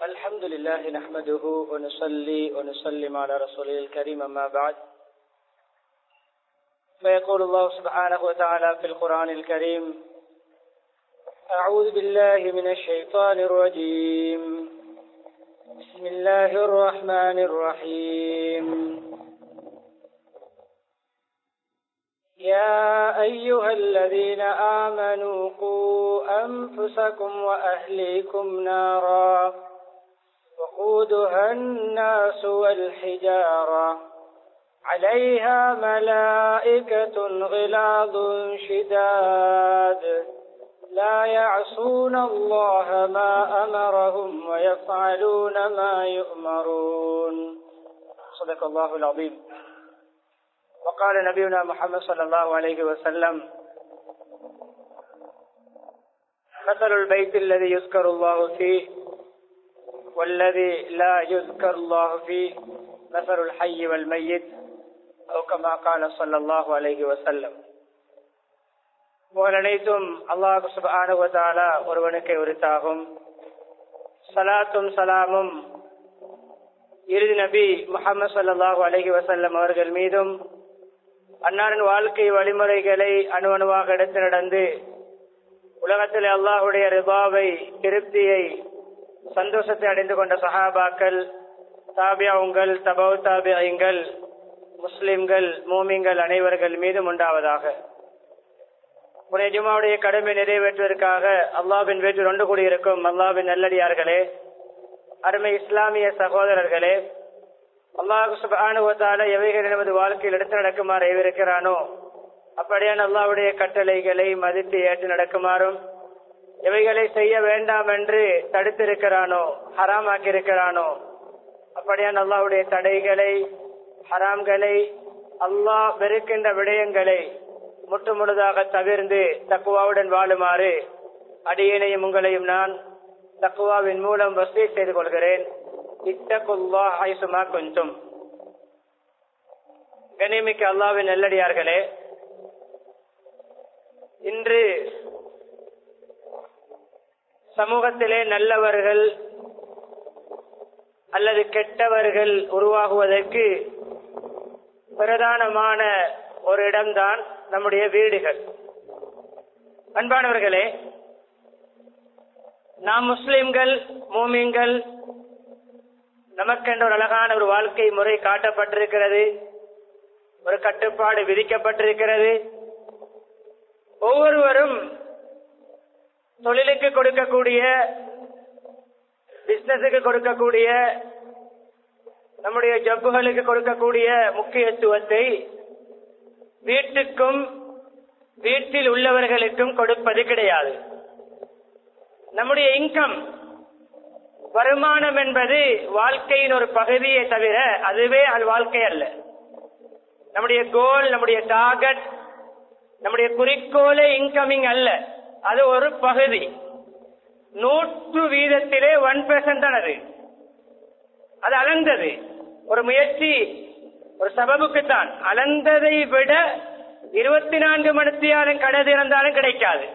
الحمد لله نحمده ونصلي ونسلم على رسوله الكريم أما بعد فيقول الله سبحانه وتعالى في القرآن الكريم أعوذ بالله من الشيطان الرجيم بسم الله الرحمن الرحيم يا أيها الذين آمنوا قوا أنفسكم وأهليكم نارا وقودها الناس والحجارة عليها ملائكة غلاظ شداد لا يعصون الله ما أمرهم ويفعلون ما يؤمرون صدق الله العظيم وقال نبينا محمد صلى الله عليه وسلم مثل البيت الذي يذكر الله فيه والذي لا يذكر الله فيه مثل الحي والميت أو كما قال صلى الله عليه وسلم அனைத்தும் அல்லாஹு சுபானுவதாலா ஒருவனுக்கு உரித்தாகும் சலாத்தும் சலாமும் இறுதி நபி முகமது சல்லாஹூ அலஹி வசல்லம் அவர்கள் மீதும் அன்னாரின் வாழ்க்கை வழிமுறைகளை அணுவணுவாக எடுத்து நடந்து உலகத்தில் அல்லாஹுடைய ரிபாவை திருப்தியை சந்தோஷத்தை அடைந்து கொண்ட சஹாபாக்கள் தாபியாவுங்கள் தபவு தாபியங்கள் முஸ்லிம்கள் மூமிங்கள் அனைவர்கள் மீதும் உண்டாவதாக உடைய ஜுமாவுடைய கடமை நிறைவேற்றுவதற்காக அல்லாவின் வீட்டில் ஒன்று கூடியிருக்கும் அல்லாவின் நல்லடியார்களே அருமை இஸ்லாமிய சகோதரர்களே அல்லாஹு சுபானுவத்தால எவைகள் நமது வாழ்க்கையில் எடுத்து நடக்குமாறு எவிருக்கிறானோ அப்படியான அல்லாவுடைய கட்டளைகளை மதித்து ஏற்று நடக்குமாறும் எவைகளை செய்ய வேண்டாம் என்று தடுத்திருக்கிறானோ ஹராமாக்கி இருக்கிறானோ அப்படியான அல்லாவுடைய தடைகளை ஹராம்களை அல்லாஹ் வெறுக்கின்ற விடயங்களை முற்று முழுதாக தவிர்ந்து தக்குவாவுடன் வாழுமாறு அடியனையும் உங்களையும் நான் தக்குவாவின் மூலம் வசதி செய்து கொள்கிறேன் இத்தகுல்லா ஹைசுமா கொஞ்சம் கனிமிக்க அல்லாவின் நெல்லடியார்களே இன்று சமூகத்திலே நல்லவர்கள் அல்லது கெட்டவர்கள் உருவாகுவதற்கு பிரதானமான ஒரு இடம்தான் நம்முடைய வீடுகள் அன்பானவர்களே நாம் முஸ்லிம்கள் மூமிங்கள் நமக்கென்ற ஒரு அழகான ஒரு வாழ்க்கை முறை காட்டப்பட்டிருக்கிறது ஒரு கட்டுப்பாடு விதிக்கப்பட்டிருக்கிறது ஒவ்வொருவரும் தொழிலுக்கு கொடுக்கக்கூடிய பிசினஸுக்கு கொடுக்கக்கூடிய நம்முடைய ஜப்புகளுக்கு கொடுக்கக்கூடிய முக்கியத்துவத்தை வீட்டுக்கும் வீட்டில் உள்ளவர்களுக்கும் கொடுப்பது கிடையாது நம்முடைய இன்கம் வருமானம் என்பது வாழ்க்கையின் ஒரு பகுதியை தவிர அதுவே அது வாழ்க்கை அல்ல நம்முடைய கோல் நம்முடைய டார்கெட் நம்முடைய குறிக்கோளே இன்கமிங் அல்ல அது ஒரு பகுதி நூற்று வீதத்திலே ஒன் பெர்சன்ட் தான் அது அது அளந்தது ஒரு முயற்சி ஒரு சபபுக்குத்தான் அளந்ததை விட இருபத்தி நான்கு மணித்தியாலும் கடை திறந்தாலும் கிடைக்காது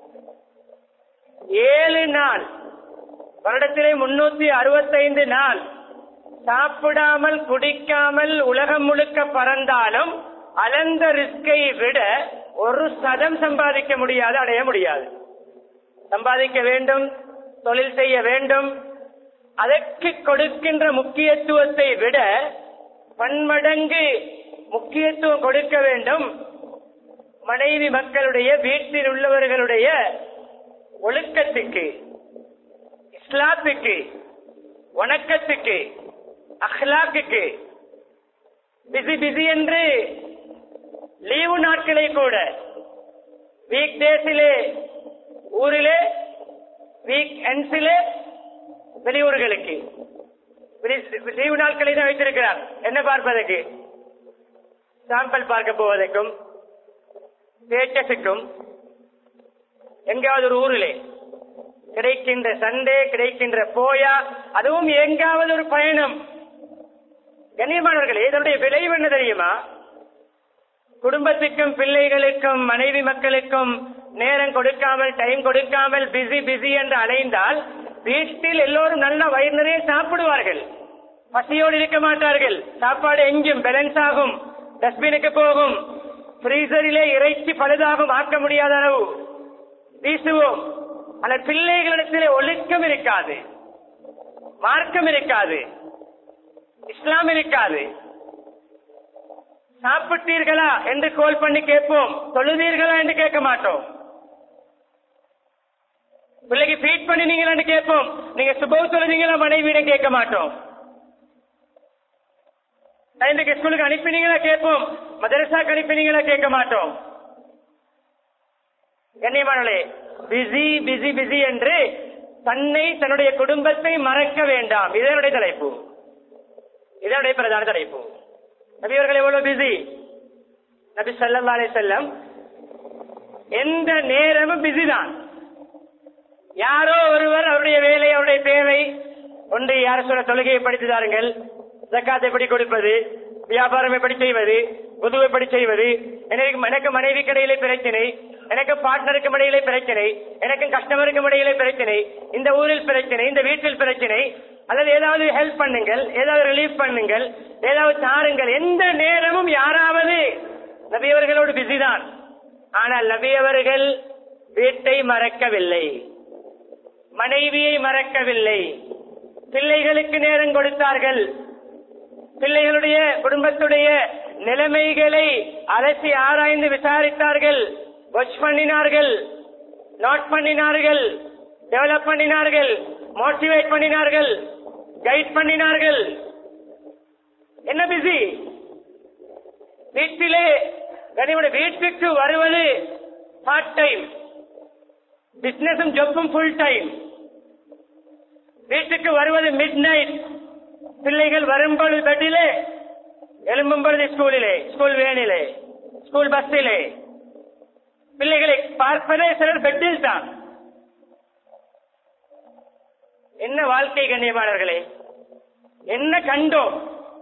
ஏழு நாள் வருடத்திலே முன்னூத்தி அறுபத்தைந்து நாள் சாப்பிடாமல் குடிக்காமல் உலகம் முழுக்க பறந்தாலும் அளந்த ரிஸ்கை விட ஒரு சதம் சம்பாதிக்க முடியாது அடைய முடியாது சம்பாதிக்க வேண்டும் தொழில் செய்ய வேண்டும் அதற்கு கொடுக்கின்ற முக்கியத்துவத்தை விட பன்மடங்கு முக்கியத்துவம் கொடுக்க வேண்டும் மனைவி மக்களுடைய வீட்டில் உள்ளவர்களுடைய ஒழுக்கத்துக்கு இஸ்லாத்துக்கு வணக்கத்துக்கு அஹ்லாக்குக்கு பிசி பிசி என்று லீவு நாட்களை கூட வீக் டேஸிலே ஊரிலே வீக் எண்ட்ஸிலே வெளியூர்களுக்கு லீவு நாட்களை தான் வைத்திருக்கிறார் என்ன பார்ப்பதற்கு சாம்பிள் பார்க்க போவதற்கும் தேட்டஸுக்கும் எங்காவது ஒரு ஊரிலே கிடைக்கின்ற சண்டே கிடைக்கின்ற போயா அதுவும் எங்காவது ஒரு பயணம் கண்ணியமானவர்களே இதனுடைய விளைவு என்ன தெரியுமா குடும்பத்துக்கும் பிள்ளைகளுக்கும் மனைவி மக்களுக்கும் நேரம் கொடுக்காமல் டைம் கொடுக்காமல் பிஸி பிஸி என்று அலைந்தால் வீட்டில் எல்லோரும் நல்ல வயிறு நிறைய சாப்பிடுவார்கள் பசியோடு இருக்க மாட்டார்கள் சாப்பாடு எங்கும் பேலன்ஸ் ஆகும் டஸ்ட்பினுக்கு போகும் ஃப்ரீசரிலே இறைச்சி பழுதாகும் ஆக்க முடியாத அளவு வீசுவோம் ஆனால் பிள்ளைகளிடத்திலே ஒழுக்கம் இருக்காது மார்க்கம் இருக்காது இஸ்லாம் இருக்காது சாப்பிட்டீர்களா என்று கோல் பண்ணி கேட்போம் தொழுதீர்களா என்று கேட்க மாட்டோம் பிள்ளைக்கு ஃபீட் பண்ணினீங்களான்னு கேட்போம் நீங்க சுபவ தொழுதீங்களா மனைவியிடம் கேட்க மாட்டோம் டைமுக்கு ஸ்கூலுக்கு அனுப்பினீங்களா கேட்போம் மதரசாக்கு அனுப்பினீங்களா கேட்க மாட்டோம் கண்ணியமானே பிஸி பிஸி பிஸி என்று தன்னை தன்னுடைய குடும்பத்தை மறக்க வேண்டாம் இதனுடைய தலைப்பு இதனுடைய பிரதான தலைப்பு நபியவர்கள் எவ்வளவு பிஸி நபி ஸல்லல்லாஹு அலைஹி செல்லம் எந்த நேரமும் பிஸி தான் யாரோ ஒருவர் அவருடைய வேலை அவருடைய தேவை ஒன்று யார் சொல்ல தொழுகையை படித்து தாருங்கள் ஜக்காத்தை எப்படி கொடுப்பது வியாபாரம் எப்படி செய்வது உதவு எப்படி செய்வது எனக்கு எனக்கு மனைவி கடையிலே பிரச்சனை எனக்கு பார்ட்னருக்கு இடையிலே பிரச்சனை எனக்கு கஸ்டமருக்கு இடையிலே பிரச்சனை இந்த ஊரில் பிரச்சனை இந்த வீட்டில் பிரச்சனை அல்லது ஏதாவது ஹெல்ப் பண்ணுங்கள் ஏதாவது ரிலீஃப் பண்ணுங்கள் ஏதாவது தாருங்கள் எந்த நேரமும் யாராவது நபி அவர்களோடு பிஸி தான் ஆனால் நபி அவர்கள் வீட்டை மறக்கவில்லை மனைவியை மறக்கவில்லை பிள்ளைகளுக்கு நேரம் கொடுத்தார்கள் பிள்ளைகளுடைய குடும்பத்துடைய நிலைமைகளை அலசி ஆராய்ந்து விசாரித்தார்கள் வாட்ச் பண்ணினார்கள் நோட் பண்ணினார்கள் டெவலப் பண்ணினார்கள் மோட்டிவேட் பண்ணினார்கள் கைட் பண்ணினார்கள் என்ன பிஸி வீட்டிலே கனிவுடைய வீட்டுக்கு வருவது பார்ட் டைம் பிசினஸும் ஜப்பும் ஃபுல் டைம் வீட்டுக்கு வருவது மிட் நைட் பிள்ளைகள் வரும்பொழுது பெட்டிலே எழும்பும் பொழுது ஸ்கூலிலே ஸ்கூல் வேனிலே ஸ்கூல் பஸ்ஸிலே பிள்ளைகளை பார்ப்பதே சிலர் பெட்டில் தான் என்ன வாழ்க்கை கண்ணியமானவர்களே என்ன கண்டோம்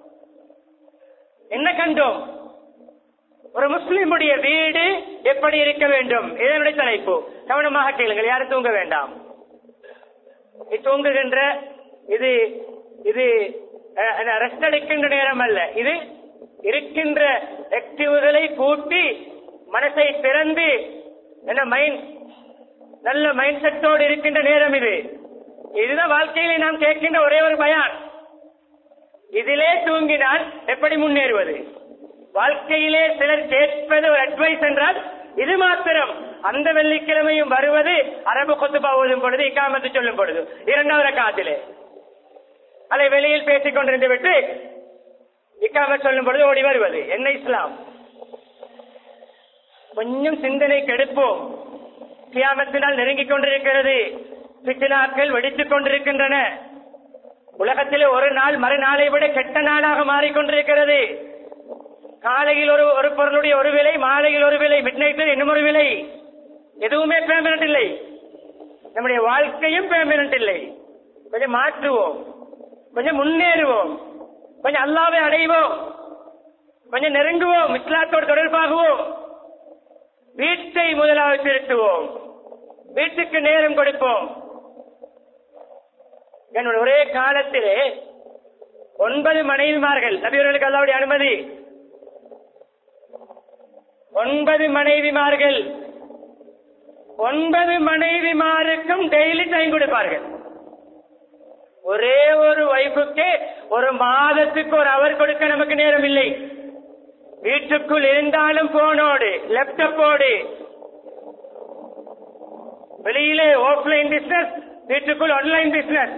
என்ன கண்டோம் ஒரு முஸ்லிமுடைய வீடு எப்படி இருக்க வேண்டும் இதனுடைய தலைப்பு கவனமாக கேளுங்கள் யாரும் தூங்க வேண்டாம் இது தூங்குகின்ற இது இது ரெஸ்ட் எடுக்கின்ற நேரம் அல்ல இது இருக்கின்ற ஆக்டிவ்களை கூட்டி மனசை திறந்து என்ன மைண்ட் நல்ல மைண்ட் செட்டோடு இருக்கின்ற நேரம் இது இதுதான் வாழ்க்கையிலே நாம் கேட்கின்ற ஒரே ஒரு பயான் இதிலே தூங்கினால் எப்படி முன்னேறுவது வாழ்க்கையிலே சிலர் கேட்பது ஒரு அட்வைஸ் என்றால் இது மாத்திரம் அந்த வெள்ளிக்கிழமையும் வருவது அரபு கொத்துபா ஓதும் பொழுது இக்காமத்து சொல்லும் பொழுது இரண்டாவது காத்திலே அதை வெளியில் பேசிக் கொண்டிருந்து விட்டு இக்காமத் சொல்லும் பொழுது ஓடி வருவது என்ன இஸ்லாம் கொஞ்சம் சிந்தனை கெடுப்போம் கியாமத்தினால் நெருங்கிக் கொண்டிருக்கிறது பித்தினாக்கள் வெடித்துக் கொண்டிருக்கின்றன உலகத்திலே ஒரு நாள் மறுநாளை விட கெட்ட நாளாக மாறிக்கொண்டிருக்கிறது காலையில் ஒரு ஒரு பொருளுடைய ஒரு விலை மாலையில் ஒரு விலை மிட் நைட்டில் இன்னும் ஒரு விலை எதுவுமே பேமெண்ட் இல்லை நம்முடைய வாழ்க்கையும் பேமெண்ட் இல்லை கொஞ்சம் மாற்றுவோம் கொஞ்சம் முன்னேறுவோம் கொஞ்சம் அல்லாவை அடைவோம் கொஞ்சம் நெருங்குவோம் இஸ்லாத்தோடு தொடர்பாகுவோம் வீட்டை முதலாவது திருத்துவோம் வீட்டுக்கு நேரம் கொடுப்போம் என்னோட ஒரே காலத்திலே ஒன்பது மனைவிமார்கள் நபியவர்களுக்கு அல்லாவுடைய அனுமதி ஒன்பது மனைவிமார்கள் ஒன்பது மனைவிமாருக்கும் டெய்லி டைம் கொடுப்பார்கள் ஒரே ஒரு வைஃபுக்கு ஒரு மாதத்துக்கு ஒரு அவர் கொடுக்க நமக்கு நேரம் இல்லை வீட்டுக்குள் இருந்தாலும் போனோடு லேப்டாப்போடு வெளியிலே ஆஃப்லைன் பிசினஸ் வீட்டுக்குள் ஆன்லைன் பிசினஸ்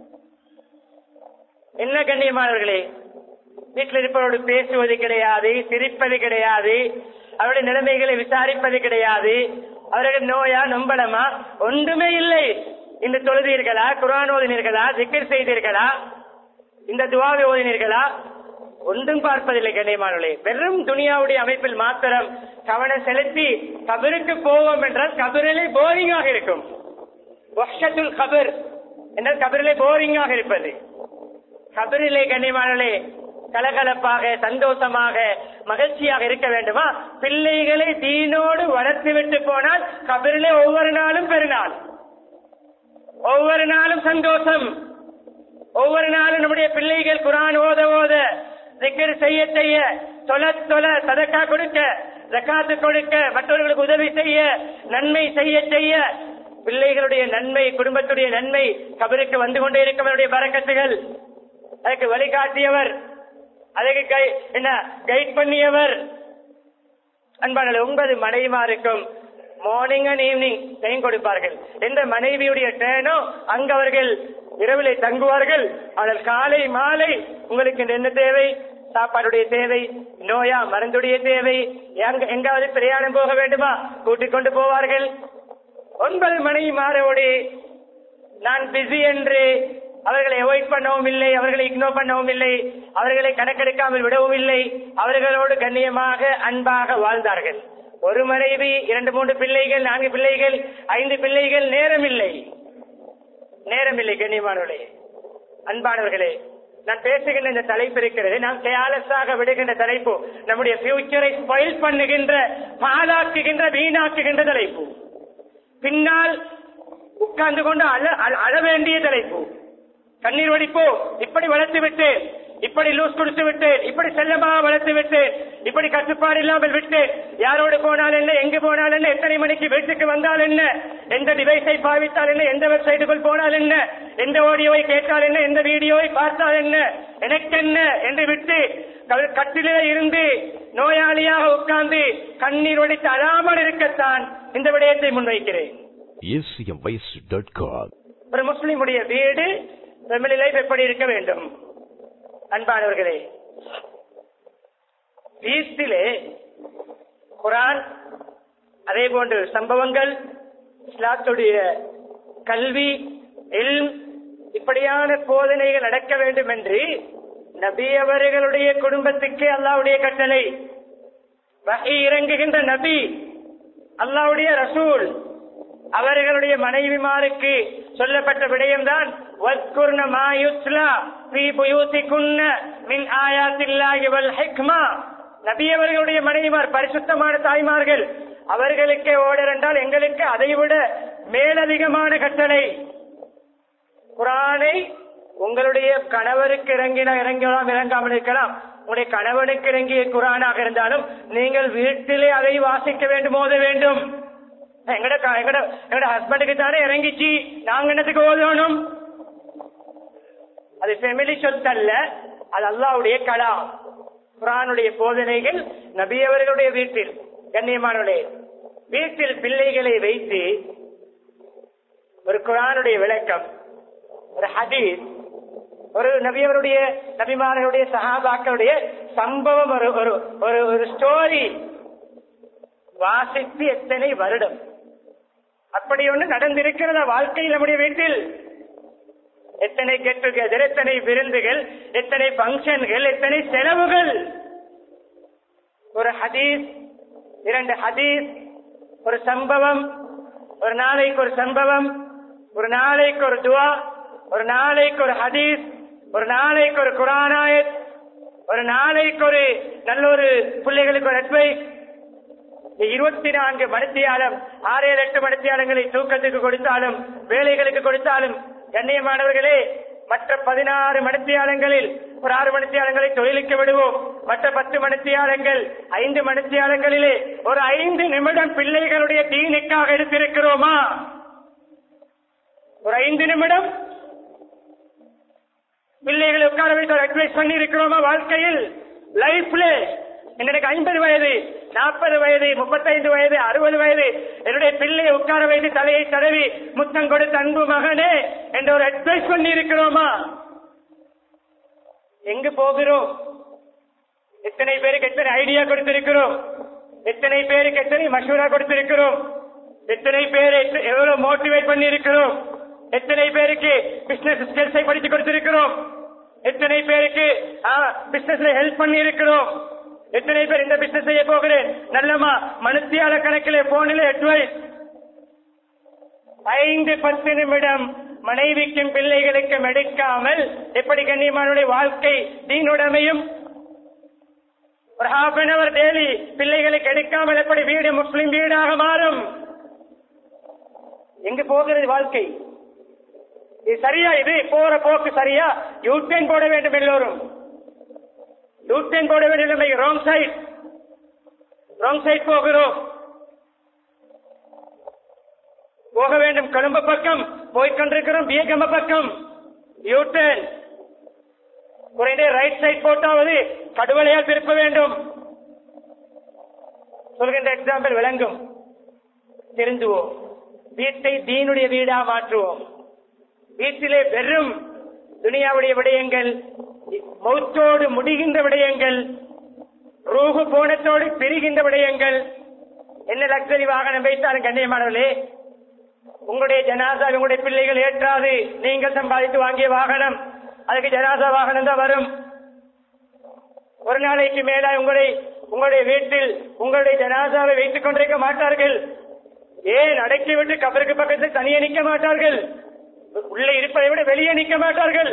என்ன கண்ணியமானவர்களே வீட்டில் இருப்பவரோடு பேசுவது கிடையாது சிரிப்பது கிடையாது அவருடைய நிலைமைகளை விசாரிப்பது கிடையாது அவருடைய நோயா நொம்பலமா ஒன்றுமே இல்லை இந்த தொழுதீர்களா குரான் ஓதினீர்களா திக்கர் செய்தீர்களா இந்த துவாவை ஓதினீர்களா ஒன்றும் பார்ப்பதில்லை கண்ணியமானவர்களே வெறும் துனியாவுடைய அமைப்பில் மாத்திரம் கவனம் செலுத்தி கபருக்கு போவோம் என்றால் கபரிலே போரிங்காக இருக்கும் வஷத்துல் கபர் என்றால் கபரிலே போரிங்காக இருப்பது கபரிலே கண்ணியமானவர்களே கலகலப்பாக சந்தோஷமாக மகிழ்ச்சியாக இருக்க வேண்டுமா பிள்ளைகளை தீனோடு வளர்த்து விட்டு போனால் கபரிலே ஒவ்வொரு நாளும் பெருநாள் ஒவ்வொரு நாளும் சந்தோஷம் ஒவ்வொரு நாளும் நம்முடைய பிள்ளைகள் குரான் ஓத ஓத திக்கர் செய்ய செய்ய தொல தொல சதக்கா கொடுக்க ஜக்காத்து கொடுக்க மற்றவர்களுக்கு உதவி செய்ய நன்மை செய்ய செய்ய பிள்ளைகளுடைய நன்மை குடும்பத்துடைய நன்மை கபருக்கு வந்து கொண்டே இருக்கவருடைய பறக்கத்துகள் அதுக்கு வழிகாட்டியவர் அதுக்கு கை- என்ன கைட் பண்ணியவர் அன்பான ஒன்பது மனைவிமாருக்கும் மார்னிங் அண்ட் ஈவினிங் டைம் கொடுப்பார்கள் எந்த மனைவியுடைய டேனோ அங்கு அவர்கள் இரவிலே தங்குவார்கள் ஆனால் காலை மாலை உங்களுக்கு இன்று என்ன தேவை சாப்பாடுடைய தேவை நோயா மருந்துடைய தேவை எங்க- எங்காவது பிரயாணம் போக வேண்டுமா கூட்டிக் கொண்டு போவார்கள் ஒன்பது மனைவி மாறோடு நான் பிஸி என்று அவர்களை அவாய்ட் பண்ணவும் இல்லை அவர்களை இக்னோர் பண்ணவும் இல்லை அவர்களை கணக்கெடுக்காமல் விடவும் இல்லை அவர்களோடு கண்ணியமாக அன்பாக வாழ்ந்தார்கள் ஒரு மனைவி இரண்டு மூன்று பிள்ளைகள் நான்கு பிள்ளைகள் ஐந்து பிள்ளைகள் நேரமில்லை நேரமில்லை கண்ணியமானவர்களே அன்பானவர்களே நான் பேசுகின்ற இந்த தலைப்பு இருக்கிறது நாம் கேலஸாக விடுகின்ற தலைப்பு நம்முடைய ஃபியூச்சரை ஸ்பாயில் பண்ணுகின்ற பாழாக்குகின்ற வீணாக்குகின்ற தலைப்பு பின்னால் உட்கார்ந்து கொண்டு அழ அழ- அழ வேண்டிய தலைப்பு கண்ணீர் வடிப்போ இப்படி வளர்த்து விட்டேன் இப்படி லூஸ் கொடுத்து விட்டேன் இப்படி செல்லமாக வளர்த்து விட்டேன் இப்படி கட்டுப்பாடு இல்லாமல் விட்டேன் யாரோடு போனால் என்ன எங்கு போனால் என்ன எத்தனை மணிக்கு வீட்டுக்கு வந்தால் என்ன எந்த டிவைஸை பாவித்தால் என்ன எந்த வெப்சைட்டுக்குள் போனால் என்ன எந்த ஆடியோவை கேட்டால் என்ன எந்த வீடியோவை பார்த்தால் என்ன எனக்கென்ன என்று விட்டு க- கட்டிலே இருந்து நோயாளியாக உட்கார்ந்து கண்ணீர் வடித்து அழாமல் இருக்கத்தான் இந்த விடயத்தை முன்வைக்கிறேன் acmvoice.com. ஒரு முஸ்லிமுடைய வீடு ஃபேமிலி லைஃப் எப்படி இருக்க வேண்டும் அன்பானவர்களே வீட்டிலே குரான் அதே போன்று சம்பவங்கள் இஸ்லாத்துடைய கல்வி இல்ம் இப்படியான போதனைகள் நடக்க வேண்டும் என்று நபி அவர்களுடைய குடும்பத்துக்கு அல்லாவுடைய கட்டளை வகை இறங்குகின்ற நபி அல்லாவுடைய ரசூல் அவர்களுடைய மனைவிமாருக்கு சொல்லப்பட்ட விடயம்தான் வத்குர்ன மா யுத்லா ஃபீ புயூதிகுன்ன மின் ஆயாத்தில்லாஹி வல் ஹிக்மா நபி அவர்களுடைய மனைவிமார் பரிசுத்தமான தாய்மார்கள் அவர்களுக்கே ஓடர் என்றால் எங்களுக்கு அதைவிட மேலதிகமான கட்டளை குரானை உங்களுடைய கணவருக்கு இறங்கினா இறங்கலாம் இறங்காமல் இருக்கலாம் உங்களுடைய கணவனுக்கு இறங்கிய குரானாக இருந்தாலும் நீங்கள் வீட்டிலே அதை வாசிக்க வேண்டும் ஓத வேண்டும் எங்கட க- எங்கட எங்கட ஹஸ்பண்டுக்கு தானே இறங்கிச்சு நாங்க என்னத்துக்கு ஓதணும் அது ஃபெமிலி சொத்தல்ல அது அல்லாவுடைய கலாம் குரானுடைய போதனைகள் நபி அவர்களுடைய வீட்டில் கண்ணியமானவர்களே வீட்டில் பிள்ளைகளை வைத்து ஒரு குரானுடைய விளக்கம் ஒரு ஹதீஸ் ஒரு நபியவருடைய நபிமார்களுடைய சஹாபாக்களுடைய சம்பவம் ஒரு ஒரு ஒரு ஒரு ஸ்டோரி வாசித்து எத்தனை வருடம் அப்படி ஒன்று நடந்திருக்கிறதா வாழ்க்கையில் நம்முடைய வீட்டில் எத்தனை கெட் டுகெதர் எத்தனை விருந்துகள் எத்தனை பங்கன்கள் எத்தனை செலவுகள் ஒரு ஹதீஸ் இரண்டு ஹதீஸ் ஒரு சம்பவம் ஒரு நாளைக்கு ஒரு சம்பவம் ஒரு நாளைக்கு ஒரு துவா ஒரு நாளைக்கு ஒரு ஹதீஸ் ஒரு நாளைக்கு ஒரு குரானாயத் ஒரு நாளைக்கு ஒரு நல்ல ஒரு பிள்ளைகளுக்கு ஒரு அட்வைஸ் இருபத்தி நான்கு மணித்தியாலம் ஆறு ஏழு எட்டு மணித்தியாலங்களை தூக்கத்துக்கு கொடுத்தாலும் வேலைகளுக்கு கொடுத்தாலும் கண்ணியமானவர்களே மற்ற பதினாறு மணித்தியாலங்களில் ஒரு ஆறு மணித்தியாலங்களை தொழிலுக்கு விடுவோம் மற்ற பத்து மணித்தியாலங்கள் ஐந்து மணித்தியாலங்களிலே ஒரு ஐந்து நிமிடம் பிள்ளைகளுடைய தீனுக்காக எடுத்திருக்கிறோமா ஒரு ஐந்து நிமிடம் பிள்ளைகளை உட்கார வைத்து ஒரு அட்வைஸ் பண்ணி இருக்கிறோமா வாழ்க்கையில் லைஃப்ல எனக்கு ஐம்பது வயது நாற்பது வயது முப்பத்தைந்து வயது அறுபது வயது என்னுடைய பிள்ளையை உட்கார வைத்து தலையை தடவி முத்தம் கொடுத்த அன்பு மகனே என்ற ஒரு அட்வைஸ் பண்ணி இருக்கிறோமா எங்கு போகிறோம் எத்தனை பேருக்கு எத்தனை ஐடியா கொடுத்திருக்கிறோம் எத்தனை பேருக்கு எத்தனை மசூரா கொடுத்திருக்கிறோம் எத்தனை பேர் எத்த- எவ்வளவு மோட்டிவேட் பண்ணி இருக்கிறோம் எத்தனை பேருக்கு பிசினஸ் ஸ்கில்ஸை படித்து கொடுத்திருக்கிறோம் எத்தனை பேருக்கு பிசினஸ்ல ஹெல்ப் பண்ணி இருக்கிறோம் எத்தனை பேர் இந்த பிசினஸ் செய்ய போகிறேன் நல்லமா மனுத்தியால கணக்கிலே போனிலே அட்வைஸ் ஐந்து பத்து நிமிடம் மனைவிக்கும் பிள்ளைகளுக்கும் எடுக்காமல் எப்படி கண்ணியமானுடைய வாழ்க்கை தீனுடைமையும் ஒரு ஹாஃப் அன் அவர் டெய்லி பிள்ளைகளுக்கு எடுக்காமல் எப்படி வீடு முஸ்லிம் வீடாக மாறும் எங்கு போகிறது வாழ்க்கை இது சரியா இது போற போக்கு சரியா யூட்டேன் போட வேண்டும் எல்லோரும் யூட்டேன் போட வேண்டும் ராங் சைட் ராங் சைட் போகிறோம் போக வேண்டும் கொழும்பு பக்கம் போய்கொண்டிருக்கிறோம் பியகம பக்கம் யூட்டேன் குறைந்தே ரைட் சைட் போட்டாவது கடுவலையால் திருப்ப வேண்டும் சொல்கின்ற எக்ஸாம்பிள் விளங்கும் தெரிந்துவோம் வீட்டை தீனுடைய வீடா மாற்றுவோம் வீட்டிலே வெறும் துனியாவுடைய விடயங்கள் மௌத்தோடு முடிகின்ற விடயங்கள் ரூகு போனத்தோடு பிரிகின்ற விடயங்கள் என்ன லக்ஸரி வாகனம் வைத்தாலும் கண்ணியமானவர்களே உங்களுடைய ஜனாசா உங்களுடைய பிள்ளைகள் ஏற்றாது நீங்கள் சம்பாதித்து வாங்கிய வாகனம் அதுக்கு ஜனாசா வாகனம் தான் வரும் ஒரு நாளைக்கு மேல உங்களை உங்களுடைய வீட்டில் உங்களுடைய ஜனாசாவை வைத்துக் கொண்டிருக்க மாட்டார்கள் ஏன் அடக்கி விட்டு கபருக்கு பக்கத்தில் தனியே நிற்க மாட்டார்கள் உள்ளே இருப்பதை விட வெளியே நிற்க மாட்டார்கள்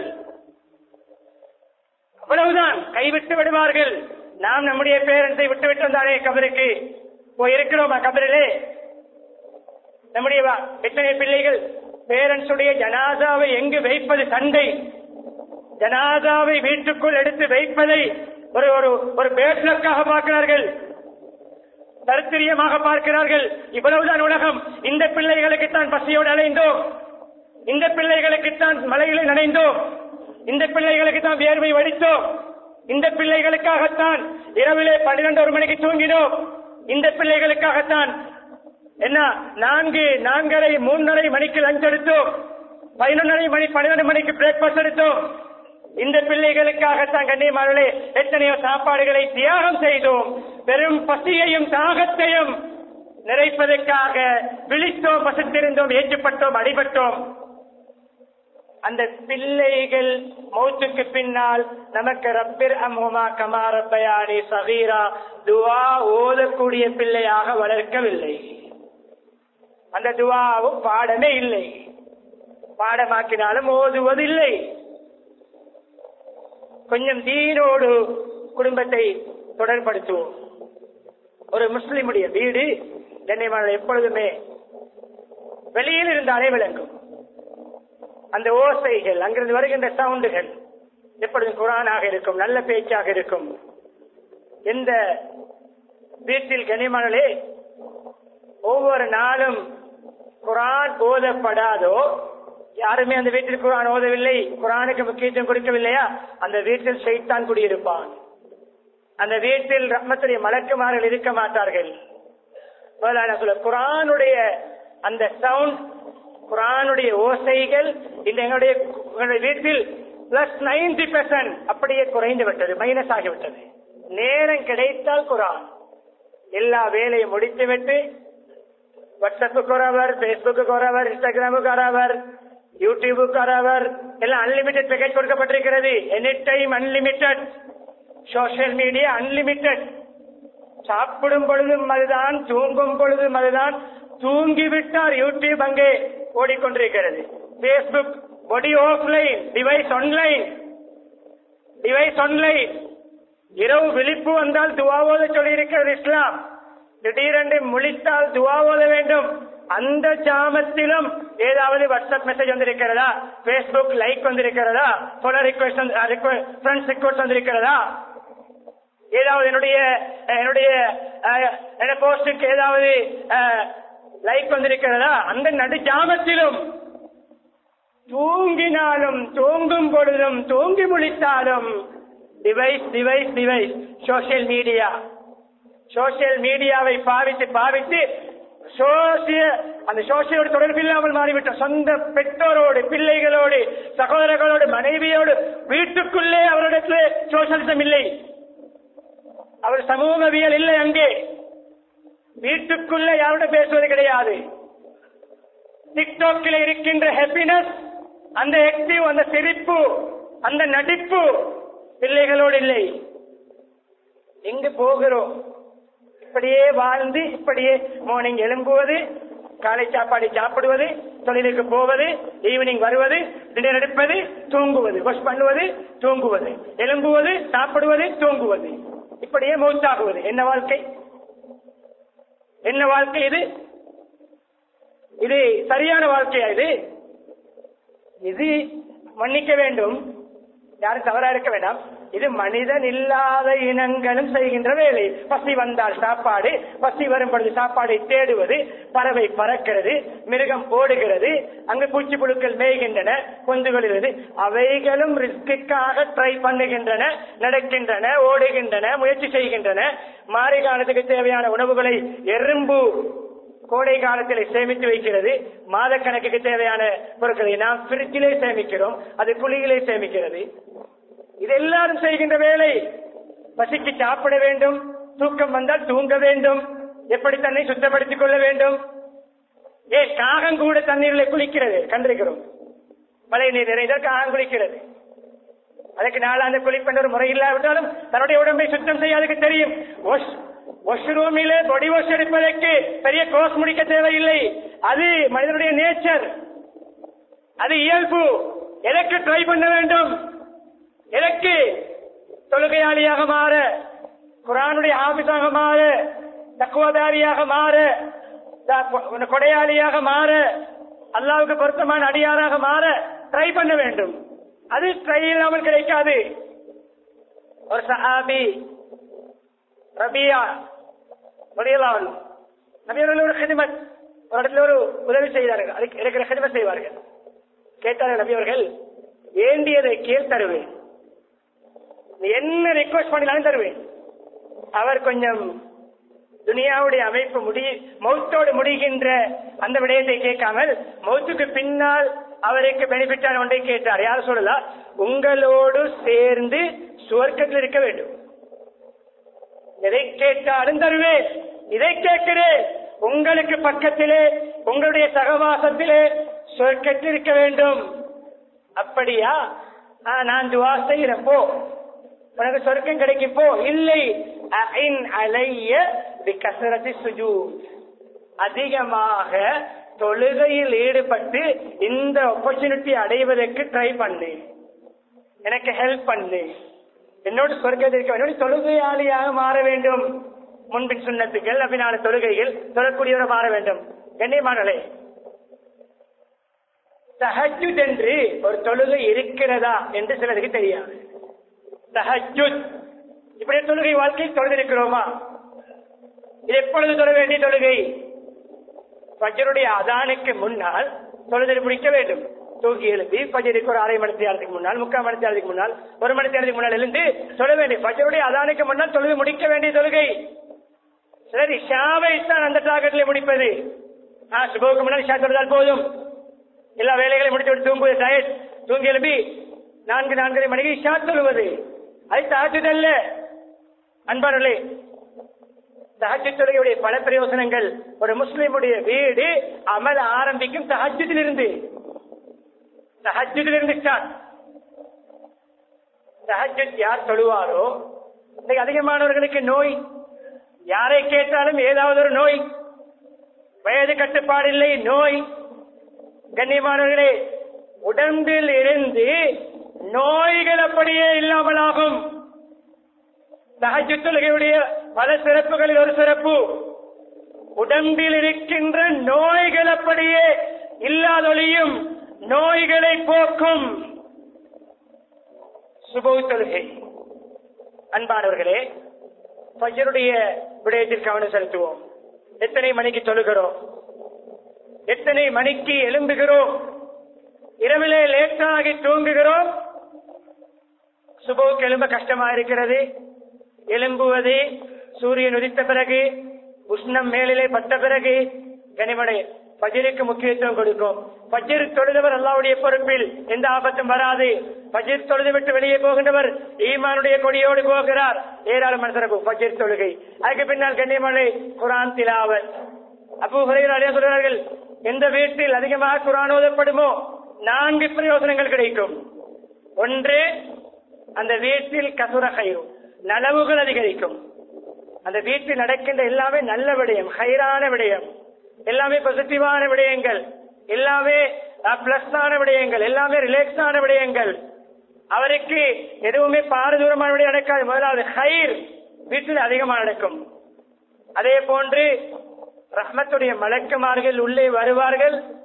அவ்வளவுதான் கைவிட்டு விடுவார்கள் நாம் நம்முடைய பேரண்ட்ஸை விட்டு விட்டு வந்தாலே கபருக்கு போய் இருக்கிறோமா கபரிலே நம்முடைய வா- எத்தனை பிள்ளைகள் பேரண்ட்ஸ் உடைய ஜனாசாவை எங்கு வைப்பது சண்டை ஜனாதாவை வீட்டுக்குள் எடுத்து வைப்பதை ஒரு ஒரு ஒரு பேட்லக்காக பார்க்கிறார்கள் தரித்திரியமாக பார்க்கிறார்கள் இவ்வளவுதான் உலகம் இந்த பிள்ளைகளுக்குத்தான் பசியோடு அலைந்தோம் இந்த பிள்ளைகளுக்குத்தான் மலையில் நனைந்தோம் இந்த பிள்ளைகளுக்கு தான் வியர்வை வடித்தோம் இந்த பிள்ளைகளுக்காகத்தான் இரவிலே பன்னிரண்டு ஒரு மணிக்கு தூங்கினோம் இந்த பிள்ளைகளுக்காகத்தான் என்ன நான்கு நான்கரை மூன்றரை மணிக்கு லஞ்ச் எடுத்தோம் பதினொன்றரை மணி பன்னிரண்டு மணிக்கு பிரேக்பாஸ்ட் எடுத்தோம் இந்த பிள்ளைகளுக்காகத்தான் கண்ணியமானே எத்தனையோ சாப்பாடுகளை தியாகம் செய்தோம் வெறும் பசியையும் தாகத்தையும் நிறைப்பதற்காக விழித்தோம் பசித்திருந்தோம் ஏற்றுப்பட்டோம் அடிபட்டோம் அந்த பிள்ளைகள் மௌத்துக்கு பின்னால் நமக்கு ரப்பிர் அம்ஹுமா கமா ரப்பயானி சகீரா துவா ஓதக்கூடிய பிள்ளையாக வளர்க்கவில்லை அந்த துவாவும் பாடமே இல்லை பாடமாக்கினாலும் ஓதுவதில்லை கொஞ்சம் தீனோடு குடும்பத்தை தொடர்படுத்துவோம் ஒரு முஸ்லிமுடைய வீடு கண்ணியமான எப்பொழுதுமே வெளியில் இருந்தாலே விளங்கும் அந்த ஓசைகள் அங்கிருந்து வருகின்ற சவுண்டுகள் எப்பொழுதும் குரானாக இருக்கும் நல்ல பேச்சாக இருக்கும் எந்த வீட்டில் கனிமணலே ஒவ்வொரு நாளும் குரான் ஓதப்படாதோ யாருமே அந்த வீட்டில் குரான் ஓதவில்லை குரானுக்கு முக்கியத்துவம் கொடுக்கவில்லையா அந்த வீட்டில் சைத்தான் குடியிருப்பான் அந்த வீட்டில் ரஹ்மத்துடைய மலக்குமார்கள் இருக்க மாட்டார்கள் முதல்ல சொல்ல குரானுடைய அந்த சவுண்ட் குரானுடைய ஓசைகள் இந்த எங்களுடைய எங்களுடைய வீட்டில் பிளஸ் நைன்டி பெர்சன்ட் அப்படியே குறைந்து விட்டது மைனஸ் ஆகிவிட்டது நேரம் கிடைத்தால் குரான் எல்லா வேலையும் முடித்துவிட்டு வாட்ஸ்அப்புக்கு ஒரு அவர் பேஸ்புக்கு ஒரு அவர் இன்ஸ்டாகிராமுக்கு ஒரு அவர் யூடியூபுக்கு ஒரு அவர் எல்லாம் அன்லிமிட்டெட் பேக்கேஜ் கொடுக்கப்பட்டிருக்கிறது any time unlimited social media unlimited சாப்பிடும் பொழுதும் அதுதான் தூங்கும் பொழுதும் அதுதான் தூங்கிவிட்டார் யூடியூப் அங்கே ஓடிக்கொண்டிருக்கிறது பேஸ்புக் பொடி offline device online device online இரவு விழிப்பு வந்தால் துவாவோத சொல்லியிருக்கிறது இஸ்லாம் திடீரென்று முழித்தால் துவா ஓத வேண்டும் அந்த ஜாமத்திலும் ஏதாவது வாட்ஸ்அப் மெசேஜ் வந்திருக்கிறதா பேஸ்புக் லைக் வந்திருக்கிறதா போல ரிக்வெஸ்ட் ஃப்ரெண்ட்ஸ் ரிக்வெஸ்ட் வந்திருக்கிறதா ஏதாவது என்னுடைய என்னுடைய அஹ், போஸ்டுக்கு ஏதாவது லைக் வந்திருக்கிறதா அந்த நடு ஜாமத்திலும் தூங்கினாலும் தூங்கும் பொழுதும் தூங்கி முழித்தாலும் device device device social media social மீடியாவை பாவித்து பாவித்து சோசிய அந்த சோசியலோடு தொடர்பு இல்லாமல் மாறிவிட்ட சொந்த பெற்றோரோடு பிள்ளைகளோடு சகோதரர்களோடு மனைவியோடு வீட்டுக்குள்ளே அவரிடத்துல சோசியலிசம் இல்லை அவர் சமூகவியல் இல்லை அங்கே வீட்டுக்குள்ளே யாரோட பேசுவது கிடையாது டிக்டாக்கில் இருக்கின்ற ஹாப்பினஸ் அந்த ஆக்டிவ் அந்த சிரிப்பு அந்த நடிப்பு பிள்ளைகளோடு இல்லை எங்கு போகிறோம் இப்படியே வாழ்ந்து இப்படியே மார்னிங் எழும்புவது காலை சாப்பாடு சாப்பிடுவது தொழிலுக்கு போவது ஈவினிங் வருவது டின்னர் எடுப்பது தூங்குவது வாஷ் பண்ணுவது தூங்குவது எழும்புவது சாப்பிடுவது தூங்குவது இப்படியே மௌத்தாகுவது என்ன வாழ்க்கை என்ன வாழ்க்கை இது இது சரியான வாழ்க்கையா இது இது மன்னிக்க வேண்டும் யாரும் தவறா இருக்க வேண்டாம் இது மனிதன் இல்லாத இனங்களும் செய்கின்ற வேலை பசி வந்தால் சாப்பாடு பசி வரும் பொழுது சாப்பாடை தேடுவது பறவை பறக்கிறது மிருகம் ஓடுகிறது அங்கு பூச்சி புழுக்கள் மேய்கின்றன கொந்துகளிலிருந்து அவைகளும் ரிஸ்க்குக்காக ட்ரை பண்ணுகின்றன நடக்கின்றன ஓடுகின்றன முயற்சி செய்கின்றன மாறி காலத்துக்கு தேவையான உணவுகளை எறும்பு கோடை காலத்தில் சேமித்து வைக்கிறது மாத கணக்குக்கு தேவையான பொருட்களை நாம் பிரிட்ஜிலே சேமிக்கிறோம் அது குழியிலே சேமிக்கிறது இது எல்லாரும் செய்கின்ற வேலை பசிக்கு சாப்பிட வேண்டும் தூக்கம் வந்தால் தூங்க வேண்டும் எப்படி தன்னை சுத்தப்படுத்திக் கொள்ள வேண்டும் ஏ காகம் கூட தண்ணீரில் குளிக்கிறது கண்டிருக்கிறோம் மழை நீர் நிறைந்தால் காகம் குளிக்கிறது அதுக்கு நாளாந்த குளிப்பென்ற ஒரு முறை இல்லாவிட்டாலும் தன்னுடைய உடம்பை சுத்தம் செய்ய அதுக்கு தெரியும் வாஷ் வாஷ்ரூமிலே பொடி வாஷ் எடுப்பதற்கு பெரிய கோர்ஸ் முடிக்க தேவையில்லை அது மனிதனுடைய நேச்சர் அது இயல்பு எதற்கு ட்ரை பண்ண வேண்டும் எதற்கு தொழுகையாளியாக மாற குரானுடைய ஆபிசாக மாற தக்குவதாரியாக மாற த- கொடையாளியாக மாற அல்லாவுக்கு பொருத்தமான அடியாராக மாற ட்ரை பண்ண வேண்டும் அது ட்ரை இல்லாமல் கிடைக்காது ஒரு சஹாபி ரபியா முடியலாம் நபியவர்கள் ஒரு ஹிதமத் ஒரு இடத்துல ஒரு உதவி செய்தார்கள் அதுக்கு இருக்கிற ஹிதமத் செய்வார்கள் கேட்டார்கள் நபியவர்கள் வேண்டியதை கேள் தருவேன் நீ என்ன ரிக்வஸ்ட் பண்ணினாலும் தருவேன் அவர் கொஞ்சம் துனியாவுடைய அமைப்பு முடி மௌத்தோடு முடிகின்ற அந்த விடயத்தை கேட்காமல் மௌத்துக்கு பின்னால் அவருக்கு பெனிஃபிட்டான ஒன்றை கேட்டார் யார் சொல்லலாம் உங்களோடு சேர்ந்து சுவர்க்கத்தில் இருக்க வேண்டும் எதை கேட்டாலும் தருவேன் இதை கேட்கிறேன் உங்களுக்கு பக்கத்திலே உங்களுடைய சகவாசத்திலே சொர்க்கத்தில் இருக்க வேண்டும் அப்படியா ஆ, நான் துவா செய்கிறேன் போ உனக்கு சொர்க்கம் கிடைக்கும் போ இல்லை அஇன் அலைய பிகசரத்தி சுஜூத் அதிகமாக தொழுகையில் ஈடுபட்டு இந்த opportunity அடைவதற்கு ட்ரை பண்ணு எனக்கு ஹெல்ப் பண்ணு என்னோடு சொர்க்கத்தில் இருக்க வேண்டும் தொழுகையாளியாக மாற வேண்டும் முன்பின் சுண்ணத்துகள் அபினால தொழுகைகள் தொழக்கூடியவரை மாற வேண்டும் கண்ணியமானே தஹஜுத் என்று ஒரு தொழுகை இருக்கிறதா என்று சிலருக்கு தெரியாது தஹஜுத் இப்படி தொழுகை வாழ்க்கை தொழுதிருக்கிறோமா இது எப்பொழுது தொழ வேண்டிய தொழுகை பஜருடைய அதானுக்கு முன்னால் தொழுதல் முடிக்க வேண்டும் தூக்கி எழுப்பி பஜருக்கு ஒரு அரை மணி நேரத்துக்கு முன்னால் முக்கால் மணி நேரத்துக்கு முன்னால் ஒரு மணி நேரத்துக்கு முன்னால் எழுந்து தொழ வேண்டிய பஜருடைய அதானுக்கு முன்னால் தொழுது முடிக்க வேண்டிய தொழுகை சரி ஷாவை தான் அந்த டார்கெட்ல முடிப்பது ஆ சுபோக்கு முன்னால் ஷா தொழுதால் போதும் எல்லா வேலைகளையும் முடித்து விட்டு தூங்குவது டயட் தூங்கி எழுப்பி நான்கு நான்கரை மணிக்கு ஷா தொழுவது அது தாக்குதல்ல அன்பானே தஹஜ்ஜுத் தொழுகையுடைய பல பிரயோசனங்கள் ஒரு முஸ்லிமுடைய வீடு அமல் ஆரம்பிக்கும் தஹஜ்ஜுதில் இருந்து தஹஜ்ஜுதில் இருந்து ஸ்டார்ட் தஹஜ்ஜுத் யார் தொழுவாரோ இன்னைக்கு அதிகமானவர்களுக்கு நோய் யாரை கேட்டாலும் ஏதாவது ஒரு நோய் வயது கட்டுப்பாடில்லை நோய் கண்ணியமானவர்களே உடம்பில் இருந்து நோய்கள் அப்படியே இல்லாமலாகும் தஹஜ்ஜுத் தொழுகையுடைய பல சிறப்புகளில் ஒரு சிறப்பு உடம்பில் இருக்கின்ற நோய்கள் அப்படியே இல்லாதொழியும் நோய்களை போக்கும் சுபவு தொழுகை அன்பானவர்களே பஜருடைய விடயத்தில் கவனம் செலுத்துவோம் எத்தனை மணிக்கு தொழுகிறோம் எத்தனை மணிக்கு எழும்புகிறோம் இரவிலே லேட்டாகி தூங்குகிறோம் சுபோக்கு எழும்ப கஷ்டமா இருக்கிறது எழும்புவது சூரியன் உதித்த பிறகு உஷ்ணம் மேலிலே பட்ட பிறகு கனிமடை பஜிருக்கு முக்கியத்துவம் கொடுக்கும் பஜிர் தொழுதவர் அல்லாவுடைய பொறுப்பில் எந்த ஆபத்தும் வராது பஜிர் தொழுது விட்டு வெளியே போகின்றவர் ஈமானுடைய கொடியோடு போகிறார் ஏராளமான சிறப்பு பஜிர் தொழுகை அதுக்கு பின்னால் கண்ணியமலை குரான் திலாவல் அபு ஹுரைரா சொல்கிறார்கள் எந்த வீட்டில் அதிகமாக குரான் ஓதப்படுமோ நான்கு பிரயோசனங்கள் கிடைக்கும் ஒன்று அந்த வீட்டில் கசுர கயிறு நலவுகள் அதிகரிக்கும் அந்த வீட்டில் நடக்கின்ற எல்லாமே நல்ல விடயம் ஹைரான விடயம் எல்லாமே பாசிட்டிவான விடயங்கள் எல்லாமே பிளஸ் ஆன விடயங்கள் எல்லாமே ரிலாக்ஸ் ஆன விடயங்கள் அவருக்கு எதுவுமே பாரதூரமான விடயம் நடக்காது முதலாவது ஹைர் வீட்டில் அதிகமாக நடக்கும் அதே போன்று ரஹ்மத்துடைய மலக்குமார்கள் உள்ளே வருவார்கள்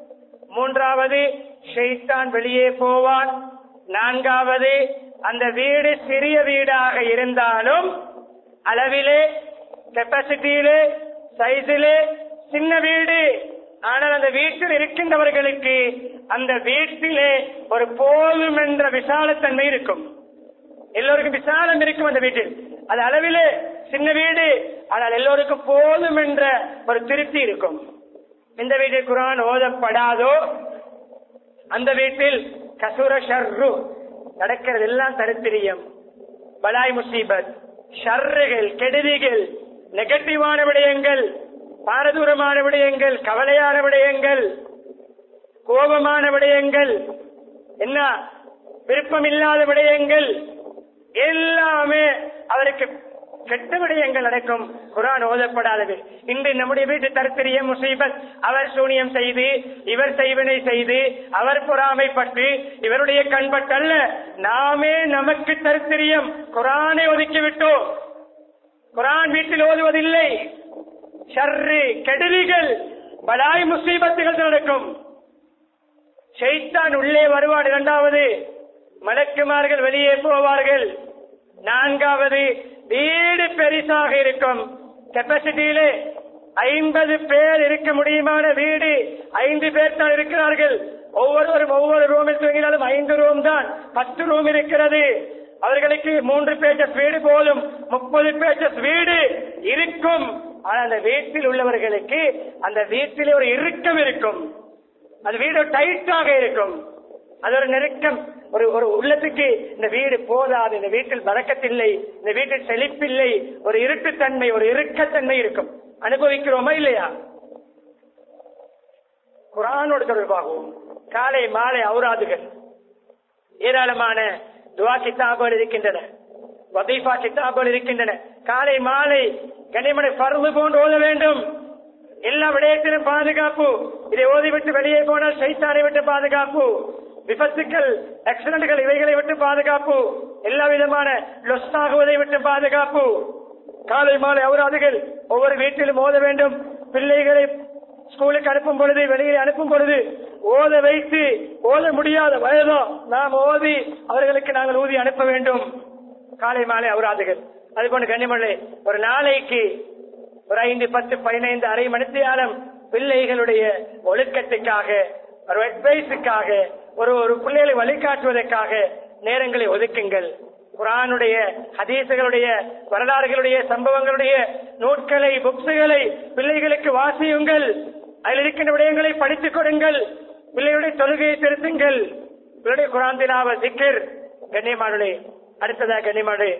மூன்றாவது ஷைத்தான் வெளியே போவான் நான்காவது அந்த வீடு சிறிய வீடாக இருந்தாலும் அளவிலே கெப்பாசிட்டியிலே சைஸிலே சின்ன வீடு ஆனால் அந்த வீட்டில் இருக்கின்றவர்களுக்கு அந்த வீட்டிலே ஒரு போதும் என்ற விசாலத்தன்மை இருக்கும் எல்லோருக்கும் விசாலம் இருக்கும் அந்த வீட்டில் அது அளவிலே சின்ன வீடு ஆனால் எல்லோருக்கும் போதும் என்ற ஒரு திருப்தி இருக்கும் இந்த வீட்டில் குரான் ஓதப்படாதோ அந்த வீட்டில் கசுர ஷர்ரு நடக்கிறது எல்லாம் தரித்திரியம் பலாய் முசீபத் ஷர்றுகள் கெடுதிகள் நெகட்டிவான விடயங்கள் பாரதூரமான விடயங்கள் கவலையான விடயங்கள் கோபமான விடயங்கள் என்ன விருப்பமில்லாத விடயங்கள் எல்லாமே அவருக்கு கெட்ட விடயங்கள் நடக்கும் குரான் ஓதப்படாதது இன்று நம்முடைய வீட்டு தருத்திரிய முசீபத் அவர் சூனியம் செய்து இவர் செய்வினை செய்து அவர் பொறாமைப்பட்டு இவருடைய கண்பட்டல்ல நாமே நமக்கு தருத்திரியம் குரானை ஒதுக்கிவிட்டோம் குரான் வீட்டில் ஓதுவதில்லை ஷர்ரு கெடுதிகள் பலாய் முசீபத்துகள் நடக்கும் ஷைத்தான் உள்ளே வருவான் இரண்டாவது மலக்குமார்கள் வெளியே போவார்கள் நான்காவது வீடு பெரிசாக இருக்கும் கெப்பாசிட்டியிலே ஐம்பது பேர் இருக்க முடியுமான வீடு ஐந்து பேர் தான் இருக்கிறார்கள் ஒவ்வொருவரும் ஒவ்வொரு ரூமில் தூங்கினாலும் ஐந்து ரூம் தான் பத்து ரூம் இருக்கிறது அவர்களுக்கு மூன்று பேச்சஸ் வீடு போதும் முப்பது பேச்சஸ் வீடு இருக்கும் ஆனால் அந்த வீட்டில் உள்ளவர்களுக்கு அந்த வீட்டிலே ஒரு இறுக்கம் இருக்கும் அது வீடு டைட்டாக இருக்கும் அது ஒரு நெருக்கம் ஒரு ஒரு உள்ளத்துக்கு இந்த வீடு போதாது இந்த வீட்டில் பறக்கத்தில்லை இந்த வீட்டில் செழிப்பில்லை ஒரு இருட்டுத்தன்மை ஒரு இறுக்கத்தன்மை இருக்கும் அனுபவிக்கிறோமா இல்லையா குரானோடு தொடர்பாகவும் காலை மாலை அவுராதுகள் ஏராளமான துவா கித்தாபுகள் இருக்கின்றன வதீஃபா கித்தாபுகள் இருக்கின்றன காலை மாலை கனிமனை பருவு போன்று ஓத வேண்டும் எல்லா விடயத்திலும் பாதுகாப்பு இதை ஓதிவிட்டு வெளியே போனால் சைத்தானை விட்டு பாதுகாப்பு விபத்துக்கள் ஆக்சிடென்ட்கள் இவைகளை விட்டு பாதுகாப்பு எல்லா விதமான லொஸ் ஆகுவதை விட்டு பாதுகாப்பு காலை மாலை அவராதுகள் ஒவ்வொரு வீட்டிலும் ஓத வேண்டும் பிள்ளைகளை ஸ்கூலுக்கு அனுப்பும் பொழுது வெளியே அனுப்பும் பொழுது ஓத வைத்து ஓத முடியாத வயதோ நாம் ஓதி அவர்களுக்கு நாங்கள் ஊதி அனுப்ப வேண்டும் காலை மாலை அவராதுகள் அதுபோன்று கண்ணிமலை ஒரு நாளைக்கு ஒரு ஐந்து பத்து பதினைந்து அரை மணித்தியாலம் பிள்ளைகளுடைய ஒழுக்கத்துக்காக ஒரு அட்வைஸுக்காக ஒரு ஒரு பிள்ளைகளை வழிகாட்டுவதற்காக நேரங்களை ஒதுக்குங்கள் குரானுடைய ஹதீசுகளுடைய வரலாறுகளுடைய சம்பவங்களுடைய நூட்களை புக்ஸுகளை பிள்ளைகளுக்கு வாசியுங்கள் அதில் இருக்கின்ற விடயங்களை படித்துக் கொடுங்கள் பிள்ளைகளுடைய தொழுகையை திருத்துங்கள் பிள்ளைடைய குரான் தினாவ சிக்கர் கண்ணியமானுடைய அடுத்ததாக கண்ணியமானு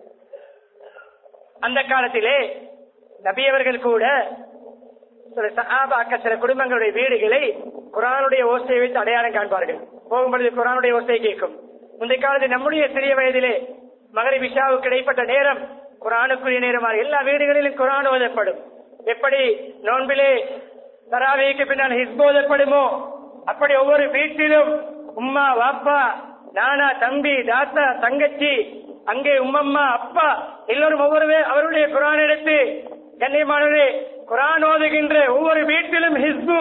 அந்த காலத்திலே நபியவர்கள் கூட சில சஹாபாக்க சில குடும்பங்களுடைய வீடுகளை குரானுடைய ஓசையை வைத்து அடையாளம் காண்பார்கள் போகும்பொழுது குரானுடைய ஓசையை கேட்கும் முந்தைய காலத்தில் நம்முடைய சிறிய வயதிலே மகரி விஷாவுக்கு இடைப்பட்ட நேரம் குரானுக்குரிய நேரமாக எல்லா வீடுகளிலும் குரான் ஓதப்படும் எப்படி நோன்பிலே தராவிக்கு பின்னால் ஹிஸ்ப் ஓதப்படுமோ அப்படி ஒவ்வொரு வீட்டிலும் உம்மா வாப்பா நானா தம்பி தாத்தா தங்கச்சி அங்கே உம்மம்மா அப்பா எல்லோரும் ஒவ்வொரு அவருடைய குரான் எடுத்து கண்ணியமானவரே குரான் ஓதுகின்ற ஒவ்வொரு வீட்டிலும் ஹிஸ்பு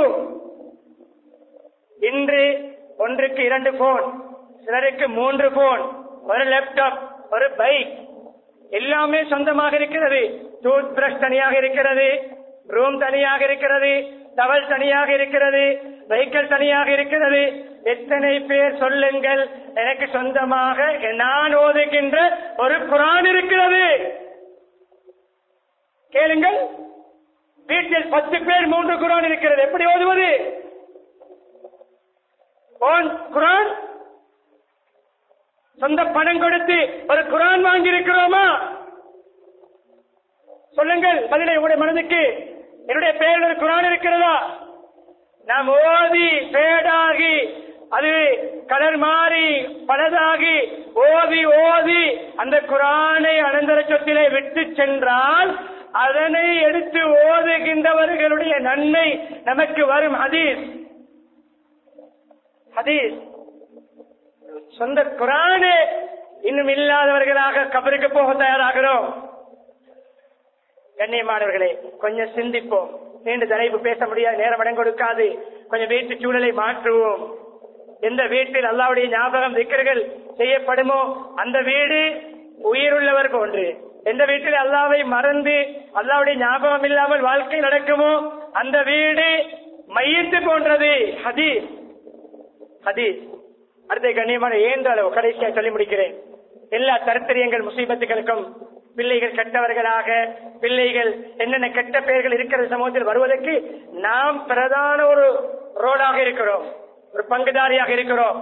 இன்று ஒன்றுக்கு இரண்டு போன் சிலருக்கு மூன்று போன் ஒரு லேப்டாப் ஒரு பைக் எல்லாமே சொந்தமாக இருக்கிறது டூத் பிரஷ் தனியாக இருக்கிறது ரூம் தனியாக இருக்கிறது டவல் தனியாக இருக்கிறது வெஹிக்கிள் தனியாக இருக்கிறது எத்தனை பேர் சொல்லுங்கள் எனக்கு சொந்தமாக நான் ஓதுகின்ற ஒரு குரான் இருக்கிறது கேளுங்கள் வீட்டில் பத்து பேர் மூன்று குரான் இருக்கிறது எப்படி ஓதுவது ஓன் குரான் சொந்த பணம் கொடுத்து ஒரு குரான் வாங்கி இருக்கிறோமா சொல்லுங்கள் பதிலை உங்களுடைய மனதுக்கு என்னுடைய பெயரில் ஒரு குரான் இருக்கிறதா நாம் ஓதி பேடாகி அது கலர் மாறி பலதாகி ஓதி ஓதி அந்த குரானை அனந்தர சொத்திலே விட்டு சென்றால் அதனை எடுத்து ஓதுகின்றவர்களுடைய நன்மை நமக்கு வரும் ஹதீஸ் ஹதீஸ் சொந்த குரானே இன்னும் இல்லாதவர்களாக கபருக்கு போக தயாராகிறோம் கண்ணியமானவர்களே கொஞ்சம் சிந்திப்போம் நீண்ட தலைப்பு பேச முடியாது நேரம் இடம் கொடுக்காது கொஞ்சம் வீட்டு சூழலை மாற்றுவோம் எந்த வீட்டில் அல்லாவுடைய ஞாபகம் திக்கர்கள் செய்யப்படுமோ அந்த வீடு உயிருள்ளவர் போன்று எந்த வீட்டில் அல்லாவை மறந்து அல்லாவுடைய ஞாபகம் இல்லாமல் வாழ்க்கை நடக்குமோ அந்த வீடு மையத்து போன்றது ஹதீஸ் ஹதீஸ் அடுத்த கண்ணியமான ஏன்ற அளவு கடைசியாக சொல்லி முடிக்கிறேன் எல்லா தரத்திரியங்கள் முசீபத்துகளுக்கும் பிள்ளைகள் கெட்டவர்களாக பிள்ளைகள் என்னென்ன கெட்ட பெயர்கள் இருக்கிற சமூகத்தில் வருவதற்கு நாம் பிரதான ஒரு ரோடாக இருக்கிறோம் ஒரு பங்குதாரியாக இருக்கிறோம்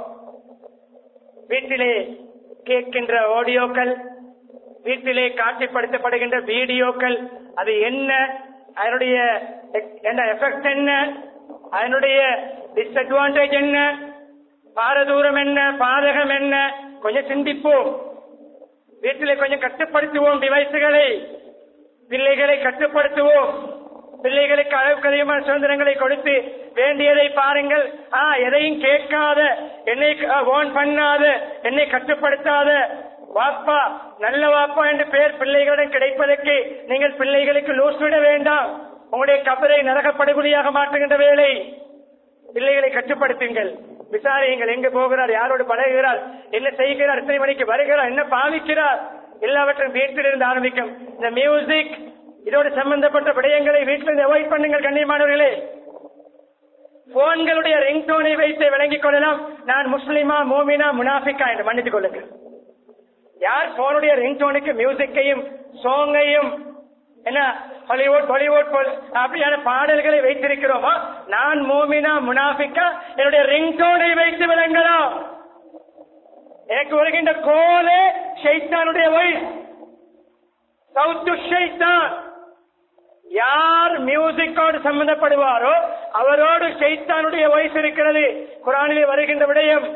வீட்டிலே கேட்கின்ற ஆடியோக்கள் வீட்டிலே காட்சிப்படுத்தப்படுகின்ற வீடியோக்கள் அது என்ன அதனுடைய என்ன எஃபெக்ட் என்ன அதனுடைய டிஸ்அட்வான்டேஜ் என்ன பாரதூரம் என்ன பாதகம் என்ன கொஞ்சம் சிந்திப்போம் வீட்டிலே கொஞ்சம் கட்டுப்படுத்துவோம் டிவைஸுகளை பிள்ளைகளை கட்டுப்படுத்துவோம் பிள்ளைகளுக்கு அளவுக்கு அதிகமான சுதந்திரங்களை கொடுத்து வேண்டியதை பாருங்கள் ஆ எதையும் கேட்காத என்னை ஓன் பண்ணாத என்னை கட்டுப்படுத்தாத வாப்பா நல்ல வாப்பா என்று பெயர் பிள்ளைகளிடம் கிடைப்பதற்கு நீங்கள் பிள்ளைகளுக்கு லூஸ் விட வேண்டாம் உங்களுடைய கபரை நரகப்படுகொலியாக மாற்றுகின்ற வேலை பிள்ளைகளை கட்டுப்படுத்துங்கள் விசாரியுங்கள் எங்க போகிறார் யாரோடு பழகுகிறார் என்ன செய்கிறார் எத்தனை மணிக்கு வருகிறார் என்ன பாவிக்கிறார் எல்லாவற்றையும் வீட்டிலிருந்து ஆரம்பிக்கும் இந்த மியூசிக் இதோடு சம்பந்தப்பட்ட விடயங்களை வீட்டிலிருந்து அவாய்ட் பண்ணுங்கள் கண்ணியமானவர்களே போன்களுடைய ரிங்டோனை வைத்து விளங்கிக் கொள்ளலாம் நான் முஸ்லிமா மோமினா முனாஃபிகா என்று மன்னித்துக் கொள்ளுங்கள் யார் போனுடைய ரிங்டோனுக்கு மியூசிக்கையும் சோங்கையும் என்ன ஹாலிவுட் பாலிவுட் அப்படியான பாடல்களை வைத்திருக்கிறோமா நான் மோமினா முனாஃபிக்கா என்னுடைய ரிங்டோனை வைத்து விளங்கலாம் எனக்கு வருகின்ற கோலே ஷைத்தானுடைய வயசு சவுத்து ஷைத்தான் யார் மியூசிக்கோடு சம்பந்தப்படுவாரோ அவரோடு ஷைத்தானுடைய வயசு இருக்கிறது குரானிலே வருகின்ற விடயம்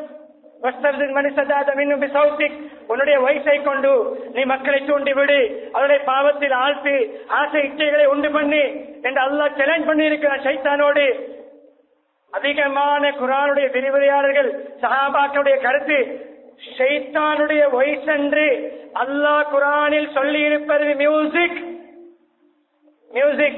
உன்னுடைய வயசை கொண்டு நீ மக்களை தூண்டி விடு அவருடைய பாவத்தில் ஆழ்த்து ஆசை இச்சைகளை உண்டு பண்ணி என்று அல்லா சேலஞ்ச் பண்ணி இருக்கிறார் சைத்தானோடு அதிகமான குரானுடைய விரிவுரையாளர்கள் சஹாபாக்களுடைய கருத்து ஷைத்தானுடைய வயசென்று அல்லாஹ் குரானில் சொல்லி இருப்பது மியூசிக் மியூசிக்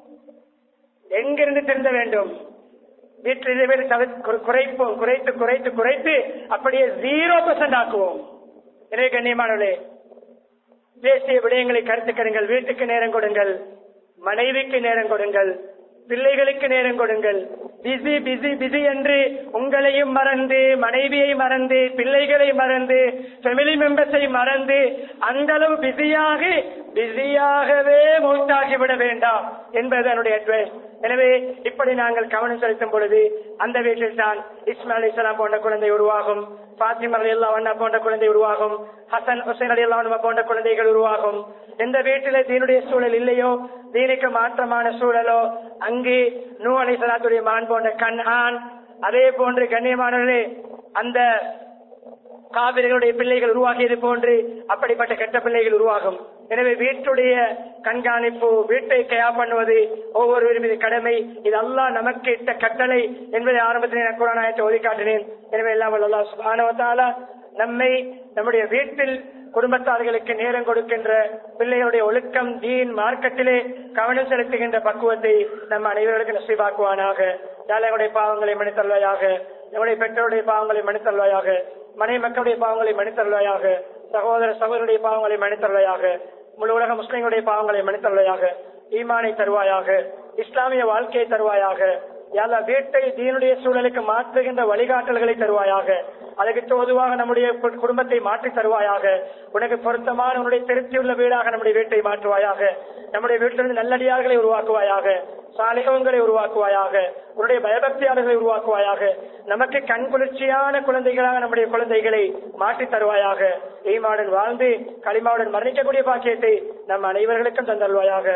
எங்கிருந்து திருந்த வேண்டும் வீட்டில் இதை பேர் குறைப்போம் குறைத்து குறைத்து குறைத்து அப்படியே ஜீரோ பர்சன்ட் ஆக்குவோம் எனவே கண்ணியமானவர்களே பேசிய விடயங்களை கருத்துக்கருங்கள் வீட்டுக்கு நேரம் கொடுங்கள் மனைவிக்கு நேரம் கொடுங்கள் பிள்ளைகளுக்கு நேரம் கொடுங்கள் பிஸி பிஸி பிஸி என்று உங்களையும் மறந்து மனைவியை மறந்து பிள்ளைகளை மறந்து ஃபெமிலி மெம்பர்ஸை மறந்து அந்த அளவு பிஸியாக பிஸியாகவே மூத்தாகிவிட வேண்டாம் என்பது என்னுடைய அட்வைஸ் எனவே இப்படி நாங்கள் கவனம் செலுத்தும் பொழுது அந்த வீட்டில் தான் இஸ்மா அலி இஸ்லாம் போன்ற குழந்தை உருவாகும் பாத்திமா அலி அல்லா அண்ணா போன்ற குழந்தை உருவாகும் ஹசன் ஹுசைன் அலி அல்லா போன்ற குழந்தைகள் உருவாகும் எந்த வீட்டில தீனுடைய சூழல் இல்லையோ தீனுக்கு மாற்றமான சூழலோ அங்கு நூ அலி சலாத்துடைய மான் போன்ற கண் ஆண் அதே போன்று கண்ணியமானவர்களே அந்த காவிரிகளுடைய பிள்ளைகள் உருவாகியது போன்று அப்படிப்பட்ட கெட்ட பிள்ளைகள் உருவாகும் எனவே வீட்டுடைய கண்காணிப்பு வீட்டை கயா பண்ணுவது ஒவ்வொருவரும் இது கடமை இது அல்லாஹ் நமக்கு இட்ட கட்டளை என்பதை ஆரம்பத்தில் நான் குரானாயத்தை ஒதுக்கி காட்டினேன் எனவே எல்லாம் அல்லா சுபானவத்தாலா நம்மை நம்முடைய வீட்டில் குடும்பத்தார்களுக்கு நேரம் கொடுக்கின்ற பிள்ளைகளுடைய ஒழுக்கம் தீன் மார்க்கத்திலே கவனம் செலுத்துகின்ற பக்குவத்தை நம்ம அனைவர்களுக்கு நசீபாக்குவானாக ஏழைகளுடைய பாவங்களை மன்னித்தல்வாயாக நம்முடைய பெற்றோருடைய பாவங்களை மன்னித்தல்வாயாக மனை மக்களுடைய பாவங்களை மன்னித்தல்வாயாக சகோதர சகோதரருடைய பாவங்களை மன்னித்தல்வாயாக முழு உலக முஸ்லிம்களுடைய பாவங்களை மன்னித்தல்வாயாக ஈமானை தருவாயாக இஸ்லாமிய வாழ்க்கையை தருவாயாக எல்லா வீட்டை தீனுடைய சூழலுக்கு மாற்றுகின்ற வழிகாட்டல்களை தருவாயாக அதுக்கு தோதுவாக நம்முடைய குடும்பத்தை மாற்றி தருவாயாக உனக்கு பொருத்தமான உன்னுடைய திருப்தியுள்ள வீடாக நம்முடைய வீட்டை மாற்றுவாயாக நம்முடைய வீட்டிலிருந்து நல்லடியார்களை உருவாக்குவாயாக சாலிகங்களை உருவாக்குவாயாக உன்னுடைய பயபக்தியாளர்களை உருவாக்குவாயாக நமக்கு கண் குளிர்ச்சியான குழந்தைகளாக நம்முடைய குழந்தைகளை மாற்றி தருவாயாக ஈமாவுடன் வாழ்ந்து களிமாவுடன் மரணிக்கக்கூடிய பாக்கியத்தை நம் அனைவர்களுக்கும் தந்தல்வாயாக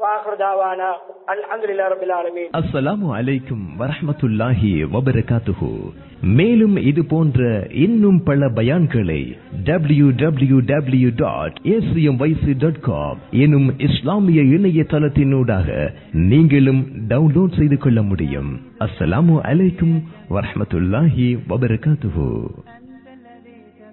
அஸ்ஸலாமு அலைக்கும் வரஹமத்துல்லாஹி வபரகாத்துஹு மேலும் இது போன்ற இன்னும் பல பயான்களை W W W dot ACM YC dot com எனும் இஸ்லாமிய இணையதளத்தினூடாக நீங்களும் டவுன்லோட் செய்து கொள்ள முடியும் அஸ்ஸலாமு அலைக்கும் வரஹமத்துல்லாஹி வபரகாத்துஹு